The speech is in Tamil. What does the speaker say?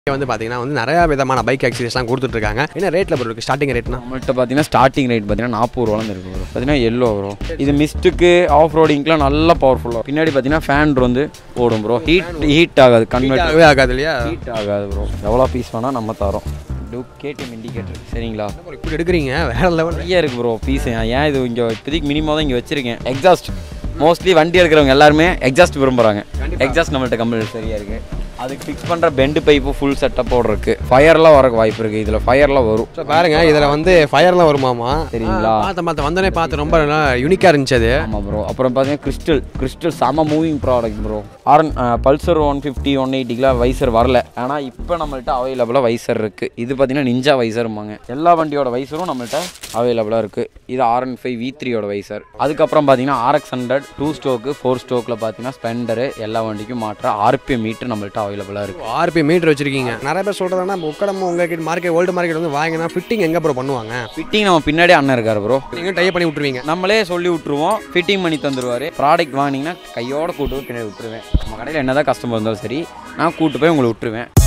இங்க வந்து பார்த்தீங்கன்னா வந்து நிறைய விதமான பைக் ஆக்சரிஸ்லாம் கொடுத்துட்ருக்காங்க என்ன ரேட்டில் ப்ரோ இருக்குது ஸ்டார்டிங் ரேட்னா நம்மள்ட்ட பார்த்தீங்கன்னா ஸ்டார்டிங் ரேட் பார்த்தீங்கன்னா நாற்பது ரூபாலேருந்து இருக்கு ப்ரோ பார்த்தீங்கன்னா எல்லோ வரும் இது மிஸ்ட்டுக்கு ஆஃப் ரோடிங்க்குலாம் நல்லா பவர்ஃபுல்லாக பின்னாடி பார்த்தீங்கன்னா ஃபேன் வந்து ஓடும் ப்ரோ ஹீட் ஹீட் ஆகாது கன்வெர்ட் ஆகவே ஆகாது இல்லையா ஹீட் ஆகாது ப்ரோ எவ்வளோ பீஸ் வேணால் நம்ம தரோம் டூ கேடிஎம் இண்டிகேட்டர் சரிங்களா இப்படி எடுக்கிறீங்க வேற லெவல் நிறைய இருக்குது ப்ரோ பீஸ் ஏன் இது இங்கே இப்போதைக்கு மினிமம் தான் இங்கே வச்சிருக்கேன் எக்ஸாஸ்ட் மோஸ்ட்லி வண்டி எடுக்கிறவங்க எல்லாருமே எக்ஸாஸ்ட் விரும்புகிறாங்க எக்ஸாஸ்ட் நம்மள்ட்ட கம்பெனி சரியாக இருக்குது அதுக்கு ஃபிக்ஸ் பண்ணுற பெண்டு பைப்பு ஃபுல் செட்டப்போடு இருக்குது ஃபயர்லாம் வரக்கு வாய்ப்பு இருக்குது இதில் ஃபயர்லாம் வரும் ஸோ பாருங்க இதில் வந்து ஃபயர்லாம் வருமாமா சரிங்களா? பார்த்த பார்த்த வந்தனே பார்த்து ரொம்ப யூனிக்காக இருந்துச்சு அது ஆமாம் ப்ரோ அப்புறம் பார்த்தீங்கன்னா கிறிஸ்டல் கிறிஸ்டல் செம moving product bro RN Pulsar one fifty one எயிட்டிக்கெலாம் வைசர் வரல ஆனால் இப்போ நம்மள்ட்ட அவைலபிளாக வைசர் இருக்குது இது பார்த்தீங்கன்னா நிஞ்சா வைசருமாங்க எல்லா வண்டியோட வைசரும் நம்மள்ட்ட அவைலபிளாக இருக்குது இது ஆர்என் ஃபைவ் வி த்ரீயோட வைசர் அதுக்கப்புறம் பார்த்தீங்கன்னா ஆர்எக்ஸ் ஹண்ட்ரட் டூ ஸ்டோக்கு ஃபோர் ஸ்டோக்கில் பார்த்தீங்கன்னா ஸ்பெண்டரு எல்லா வண்டிக்கும் மாற்ற ஆர்பிஎம் மீட்டர் நம்மள்ட்ட அவைலபிளாக இருக்குது ஆர்பி மீட்டர் வச்சிருக்கீங்க நிறைய பேர் சொல்கிறதுனா உக்கடமும் உங்கள் மார்க்கெட் ஓல்டு மார்க்கெட் வந்து வாங்கினா ஃபிட்டிங் எங்கே ப்ரோ பண்ணுவாங்க ஃபிட்டிங் நம்ம பின்னாடியே அண்ணன் இருக்கார் ப்ரோ நீங்கள் டைப் பண்ணி விட்டுருவீங்க நம்மளே சொல்லி விட்ருவோம் ஃபிட்டிங் பண்ணி தந்துருவார் ப்ராடக்ட் வாங்கினீங்கன்னா கையோட கூட்டு போய் பின்னாடி விட்டுருவேன் நம்ம கடையில் என்னதான் கஸ்டமர் இருந்தாலும் சரி நான் கூட்டு போய் உங்களை விட்டுருவேன்